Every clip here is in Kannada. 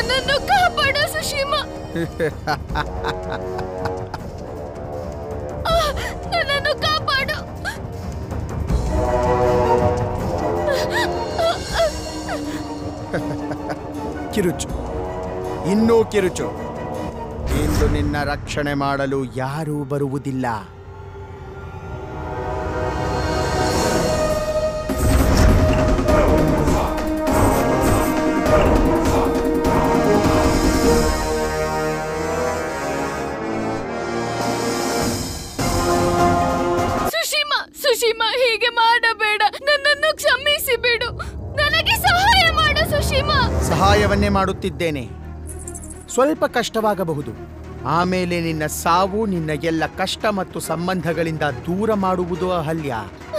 ನನ್ನನ್ನು ಕಾಪಾಡು ಸುಶೀಮ ಆ, ನನ್ನನ್ನು ಕಾಪಾಡು ಕಿರುಚು ಇನ್ನೂ ಕಿರುಚು ಇಂದು ನಿನ್ನ ರಕ್ಷಣೆ ಮಾಡಲು ಯಾರೂ ಬರುವುದಿಲ್ಲ ಸುಶೀಮ ಸುಶೀಮ ಹೀಗೆ ಮಾಡಬೇಡ ನನ್ನನ್ನು ಕ್ಷಮಿಸಿ ಬಿಡು ನನಗೆ ಸಹಾಯ ಮಾಡು ಸುಶೀಮ ಸಹಾಯವನ್ನೇ ಮಾಡುತ್ತಿದ್ದೇನೆ ಸ್ವಲ್ಪ ಕಷ್ಟವಾಗಬಹುದು ಆಮೇಲೆ ನಿನ್ನ ಸಾವು ನಿನ್ನ ಎಲ್ಲ ಕಷ್ಟ ಮತ್ತು ಸಂಬಂಧಗಳಿಂದ ದೂರ ಮಾಡುವುದು ಅಹಲ್ಯ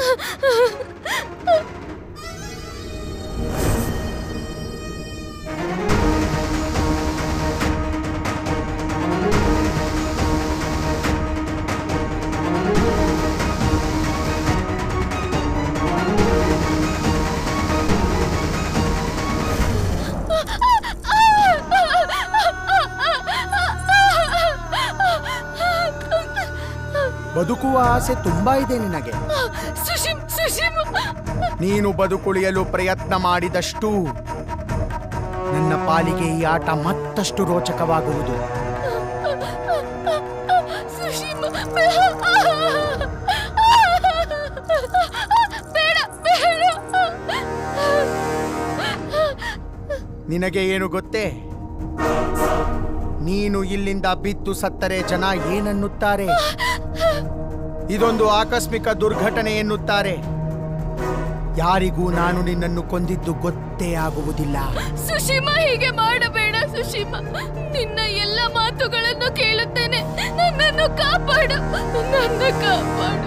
ಬದುಕುವ ಆಸೆ ತುಂಬಾ ಇದೆ ನಿನಗೆ ಸುಶೀಮ್ ಸುಶೀಮ್ ನೀನು ಬದುಕುಳಿಯಲು ಪ್ರಯತ್ನ ಮಾಡಿದಷ್ಟು ನನ್ನ ಪಾಲಿಗೆ ಈ ಆಟ ಮತ್ತಷ್ಟು ರೋಚಕವಾಗುವುದು ಸುಶೀಮ್ ಬೇಡ ಬೇಡ ನಿನಗೆ ಏನು ಗೊತ್ತೇ ನೀನು ಇಲ್ಲಿಂದ ಬಿದ್ದು ಸತ್ತರೆ ಜನ ಏನನ್ನುತ್ತಾರೆ ಇದೊಂದು ಆಕಸ್ಮಿಕ ದುರ್ಘಟನೆ ಎನ್ನುತ್ತಾರೆ ಯಾರಿಗೂ ನಾನು ನಿನ್ನನ್ನು ಕೊಂದಿದ್ದು ಗೊತ್ತೇ ಆಗುವುದಿಲ್ಲ ಸುಶೀಮ ಹೀಗೆ ಮಾಡಬೇಡ ಸುಶೀಮ ನಿನ್ನ ಎಲ್ಲ ಮಾತುಗಳನ್ನು ಕೇಳುತ್ತೇನೆ ನನ್ನನ್ನು ಕಾಪಾಡು ನನ್ನ ಕಾಪಾಡು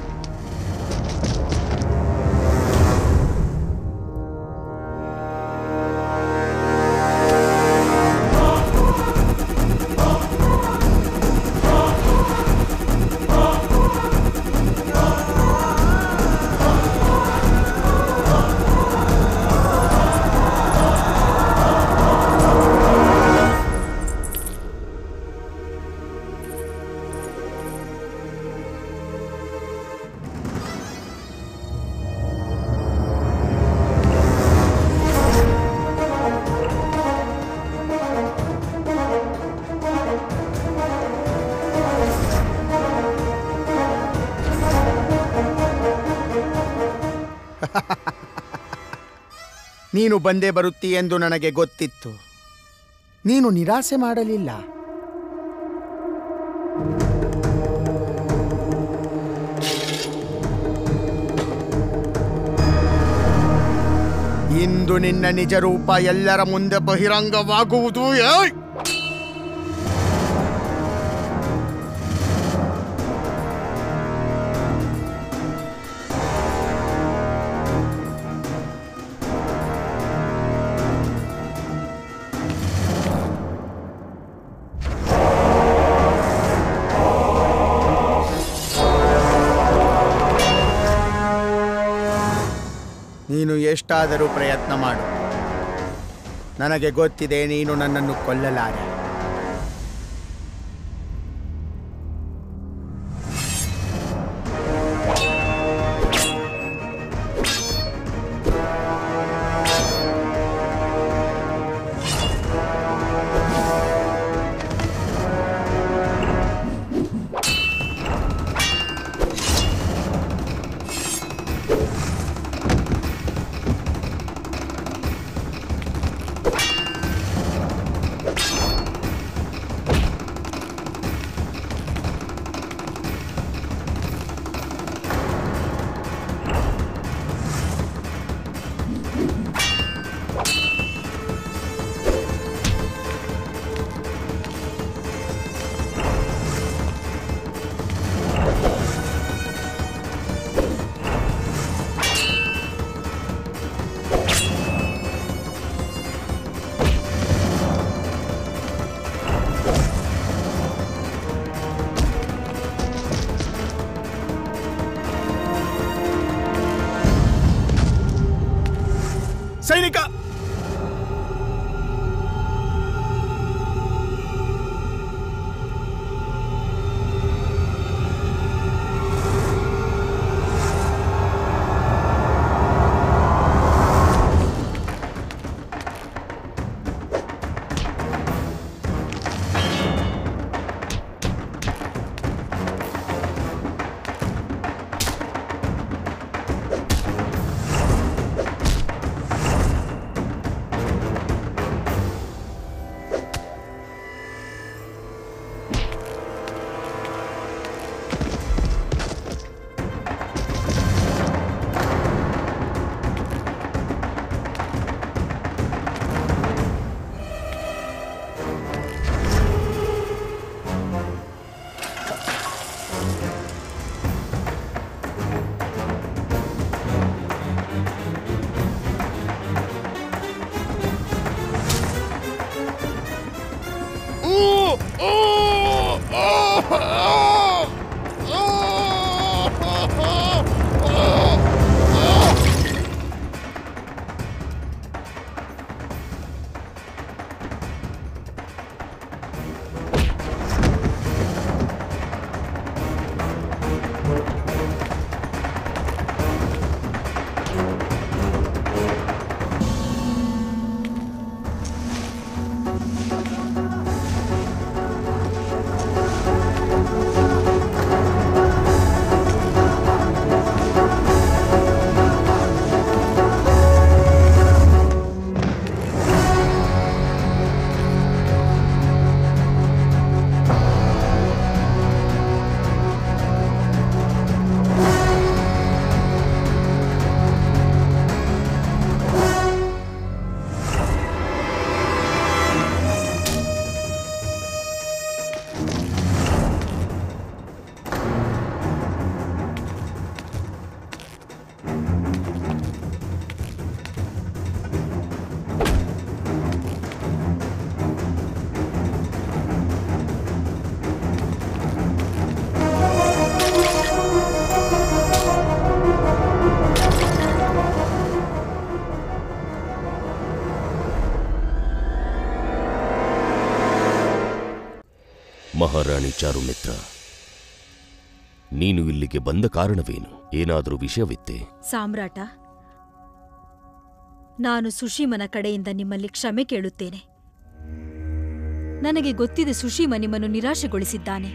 ನೀನು ಬಂದೇ ಬರುತ್ತಿ ಎಂದು ನನಗೆ ಗೊತ್ತಿತ್ತು ನೀನು ನಿರಾಸೆ ಮಾಡಲಿಲ್ಲ ಇಂದು ನಿನ್ನ ನಿಜ ರೂಪ ಎಲ್ಲರ ಮುಂದೆ ಬಹಿರಂಗವಾಗುವುದು ಏಯ್! ನೀನು ಎಷ್ಟಾದರೂ ಪ್ರಯತ್ನ ಮಾಡು ನನಗೆ ಗೊತ್ತಿದೆ ನೀನು ನನ್ನನ್ನು ಕೊಲ್ಲಲಾರೆ ಮಹಾರಾಣಿ ಚಾರುಮಿತ್ರ ನೀನು ಇಲ್ಲಿಗೆ ಬಂದ ಕಾರಣವೇನು ಏನಾದರೂ ವಿಷಯವಿತ್ತೆ ಸಾಮ್ರಾಟ ನಾನು ಸುಶೀಮನ ಕಡೆಯಿಂದ ನಿಮ್ಮಲ್ಲಿ ಕ್ಷಮೆ ಕೇಳುತ್ತೇನೆ ನನಗೆ ಗೊತ್ತಿದೆ ಸುಶೀಮ ನಿಮ್ಮನ್ನು ನಿರಾಶೆಗೊಳಿಸಿದ್ದಾನೆ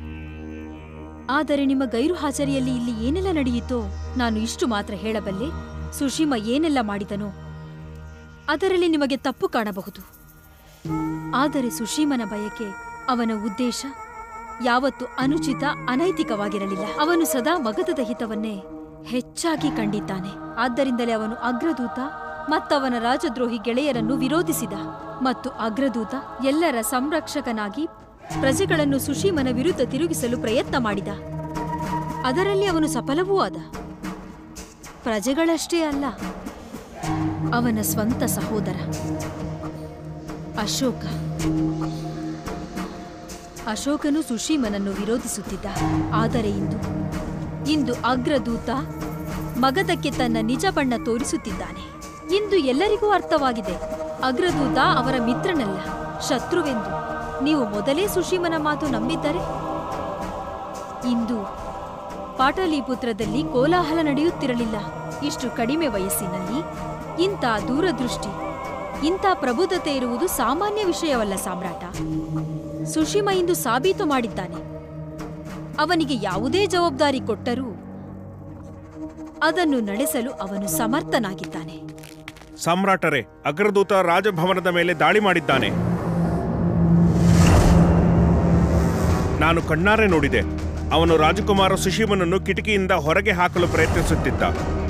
ಆದರೆ ನಿಮ್ಮ ಗೈರು ಹಾಜರಿಯಲ್ಲಿ ಇಲ್ಲಿ ಏನೆಲ್ಲ ನಡೆಯಿತೋ ನಾನು ಇಷ್ಟು ಮಾತ್ರ ಹೇಳಬಲ್ಲೆ ಸುಶೀಮ ಏನೆಲ್ಲ ಮಾಡಿದನೋ ಅದರಲ್ಲಿ ನಿಮಗೆ ತಪ್ಪು ಕಾಣಬಹುದು ಆದರೆ ಸುಶೀಮನ ಬಯಕೆ ಅವನ ಉದ್ದೇಶ ಯಾವತ್ತು ಅನುಚಿತ ಅನೈತಿಕವಾಗಿರಲಿಲ್ಲ ಅವನು ಸದಾ ಮಗಧದ ಹಿತವನ್ನೇ ಹೆಚ್ಚಾಗಿ ಕಂಡಿದ್ದಾನೆ ಆದ್ದರಿಂದಲೇ ಅವನು ಅಗ್ರದೂತ ಮತ್ತವನ ರಾಜದ್ರೋಹಿ ಗೆಳೆಯರನ್ನು ವಿರೋಧಿಸಿದ ಮತ್ತು ಅಗ್ರದೂತ ಎಲ್ಲರ ಸಂರಕ್ಷಕನಾಗಿ ಪ್ರಜೆಗಳನ್ನು ಸುಶೀಮನ ವಿರುದ್ಧ ತಿರುಗಿಸಲು ಪ್ರಯತ್ನ ಮಾಡಿದ ಅದರಲ್ಲಿ ಅವನು ಸಫಲವೂ ಆದ ಪ್ರಜೆಗಳಷ್ಟೇ ಅಲ್ಲ ಅವನ ಸ್ವಂತ ಸಹೋದರ ಅಶೋಕ ಅಶೋಕನು ಸುಶೀಮನನ್ನು ವಿರೋಧಿಸುತ್ತಿದ್ದ ಆದರೆ ಇಂದು ಇಂದು ಅಗ್ರದೂತ ಮಗದಕ್ಕೆ ತನ್ನ ನಿಜ ಬಣ್ಣ ತೋರಿಸುತ್ತಿದ್ದಾನೆ ಇಂದು ಎಲ್ಲರಿಗೂ ಅರ್ಥವಾಗಿದೆ ಅಗ್ರದೂತ ಅವರ ಮಿತ್ರನಲ್ಲ ಶತ್ರುವೆಂದು ನೀವು ಮೊದಲೇ ಸುಶೀಮನ ಮಾತು ನಂಬಿದ್ದರೆ ಇಂದು ಪಾಟಲಿಪುತ್ರದಲ್ಲಿ ಕೋಲಾಹಲ ನಡೆಯುತ್ತಿರಲಿಲ್ಲ ಇಷ್ಟು ಕಡಿಮೆ ವಯಸ್ಸಿನಲ್ಲಿ ಇಂಥ ದೂರದೃಷ್ಟಿ ಇಂಥ ಪ್ರಬುದ್ಧತೆ ಇರುವುದು ಸಾಮಾನ್ಯ ವಿಷಯವಲ್ಲ ಸಾಮ್ರಾಟ ಸುಶೀಮ ಇಂದು ಸಾಬೀತು ಮಾಡಿದ್ದಾನೆ ಅವನಿಗೆ ಯಾವುದೇ ಜವಾಬ್ದಾರಿ ಕೊಟ್ಟರೂ ಅದನ್ನು ನಡೆಸಲು ಅವನು ಸಮರ್ಥನಾಗಿದ್ದಾನೆ ಸಾಮ್ರಾಟರೇ ಅಗ್ರದೂತ ರಾಜಭವನದ ಮೇಲೆ ದಾಳಿ ಮಾಡಿದ್ದಾನೆ ನಾನು ಕಣ್ಣಾರೆ ನೋಡಿದೆ ಅವನು ರಾಜಕುಮಾರ ಸುಶೀಮನನ್ನು ಕಿಟಕಿಯಿಂದ ಹೊರಗೆ ಹಾಕಲು ಪ್ರಯತ್ನಿಸುತ್ತಿದ್ದ